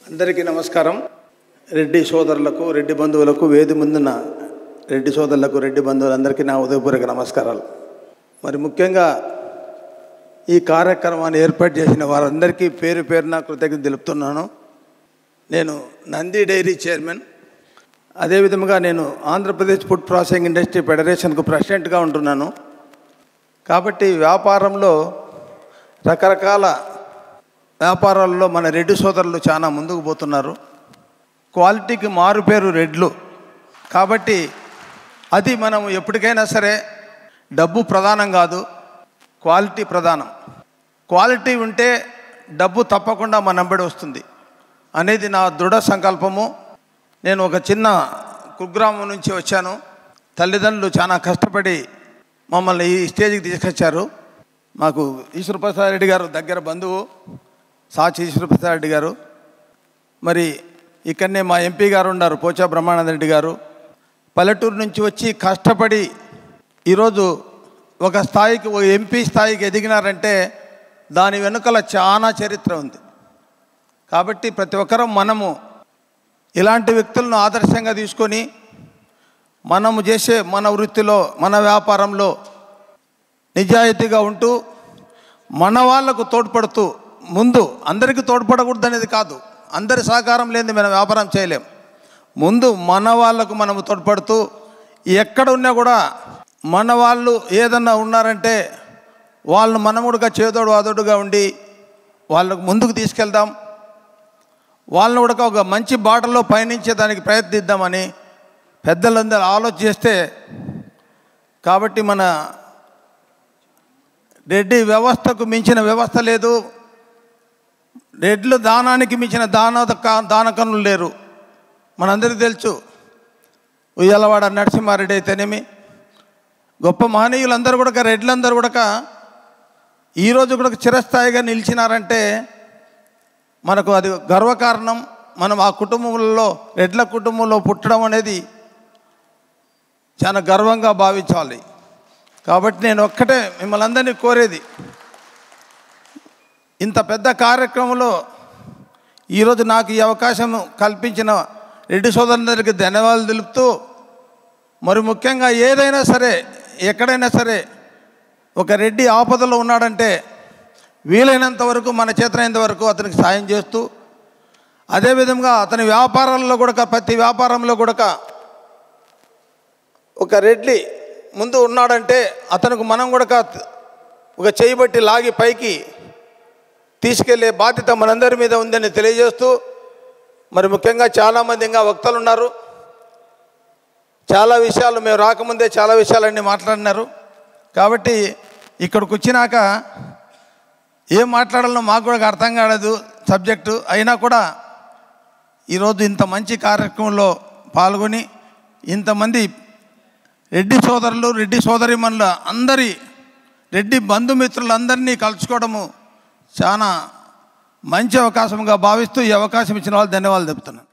అందరికీ నమస్కారం రెడ్డి సోదరులకు రెడ్డి బంధువులకు వేది ముందున్న రెడ్డి సోదరులకు రెడ్డి బంధువులందరికీ నా ఉదయపూర్వక నమస్కారాలు మరి ముఖ్యంగా ఈ కార్యక్రమాన్ని ఏర్పాటు చేసిన వారందరికీ పేరు పేరున కృతజ్ఞత తెలుపుతున్నాను నేను నంది డైరీ చైర్మన్ అదేవిధంగా నేను ఆంధ్రప్రదేశ్ ఫుడ్ ప్రాసెసింగ్ ఇండస్ట్రీ ఫెడరేషన్కు ప్రెసిడెంట్గా ఉంటున్నాను కాబట్టి వ్యాపారంలో రకరకాల వ్యాపారాల్లో మన రెడ్డి సోదరులు చాలా ముందుకు పోతున్నారు క్వాలిటీకి మారు పేరు రెడ్లు కాబట్టి అది మనం ఎప్పటికైనా సరే డబ్బు ప్రధానం కాదు క్వాలిటీ ప్రధానం క్వాలిటీ ఉంటే డబ్బు తప్పకుండా మన వెంబడి వస్తుంది అనేది నా దృఢ సంకల్పము నేను ఒక చిన్న కుగ్రామం నుంచి వచ్చాను తల్లిదండ్రులు చాలా కష్టపడి మమ్మల్ని ఈ స్టేజ్కి తీసుకొచ్చారు మాకు ఈశ్వరప్రసాద్ రెడ్డి గారు దగ్గర బంధువు సాచి ఈశ్వరప్రసాద్ రెడ్డి గారు మరి ఇక్కడనే మా ఎంపీ గారు ఉన్నారు పోచా బ్రహ్మానంద రెడ్డి గారు పల్లెటూరు నుంచి వచ్చి కష్టపడి ఈరోజు ఒక స్థాయికి ఒక ఎంపీ స్థాయికి ఎదిగినారంటే దాని వెనుకల చాలా చరిత్ర ఉంది కాబట్టి ప్రతి ఒక్కరం మనము ఇలాంటి వ్యక్తులను ఆదర్శంగా తీసుకొని మనము చేసే మన వృత్తిలో మన వ్యాపారంలో నిజాయితీగా ఉంటూ మన వాళ్లకు తోడ్పడుతూ ముందు అందరికీ తోడ్పడకూడదు అనేది కాదు అందరి సహకారం లేని మనం వ్యాపారం చేయలేం ముందు మన వాళ్ళకు మనము తోడ్పడుతూ ఎక్కడ ఉన్నా కూడా మన వాళ్ళు ఏదన్నా ఉన్నారంటే వాళ్ళను మనం కూడా చేదోడు వాదోడుగా ఉండి వాళ్ళకు ముందుకు తీసుకెళ్దాం వాళ్ళని కూడా ఒక మంచి బాటలో పయనించేదానికి ప్రయత్నిద్దామని పెద్దలందరూ ఆలోచిస్తే కాబట్టి మన రెడ్డి వ్యవస్థకు మించిన వ్యవస్థ లేదు రెడ్లు దానానికి మించిన దాన దానకనులు లేరు మనందరికీ తెలుసు ఉయ్యాలవాడ నరసింహారెడ్డి అయితేనేమి గొప్ప మహనీయులందరూ కూడా రెడ్లందరూ కూడా ఈరోజు కూడా చిరస్థాయిగా నిలిచినారంటే మనకు అది గర్వకారణం మనం ఆ కుటుంబంలో రెడ్ల కుటుంబంలో పుట్టడం అనేది చాలా గర్వంగా భావించాలి కాబట్టి నేను ఒక్కటే మిమ్మల్ని అందరినీ కోరేది ఇంత పెద్ద కార్యక్రమంలో ఈరోజు నాకు ఈ అవకాశం కల్పించిన రెడ్డి సోదరులందరికీ ధన్యవాదాలు తెలుపుతూ మరి ముఖ్యంగా ఏదైనా సరే ఎక్కడైనా సరే ఒక రెడ్డి ఆపదలో ఉన్నాడంటే వీలైనంత వరకు మన చేతనైనంత వరకు అతనికి సాయం చేస్తూ అదేవిధంగా అతని వ్యాపారాల్లో కూడా ప్రతి వ్యాపారంలో కూడా ఒక రెడ్డి ముందు ఉన్నాడంటే అతనికి మనం కూడా ఒక చేయబట్టి లాగి పైకి తీసుకెళ్లే బాధ్యత మనందరి మీద ఉందని తెలియజేస్తూ మరి ముఖ్యంగా చాలామంది ఇంకా వక్తలు ఉన్నారు చాలా విషయాలు మేము రాకముందే చాలా విషయాలన్నీ మాట్లాడినారు కాబట్టి ఇక్కడికి వచ్చినాక ఏం మాట్లాడాలో మాకు కూడా అర్థం కాలేదు సబ్జెక్టు అయినా కూడా ఈరోజు ఇంత మంచి కార్యక్రమంలో పాల్గొని ఇంతమంది రెడ్డి సోదరులు రెడ్డి సోదరిమణుల అందరి రెడ్డి బంధుమిత్రులందరినీ కలుసుకోవడము చాలా మంచి అవకాశంగా భావిస్తూ ఈ అవకాశం ఇచ్చిన వాళ్ళు ధన్యవాదాలు చెప్తున్నాను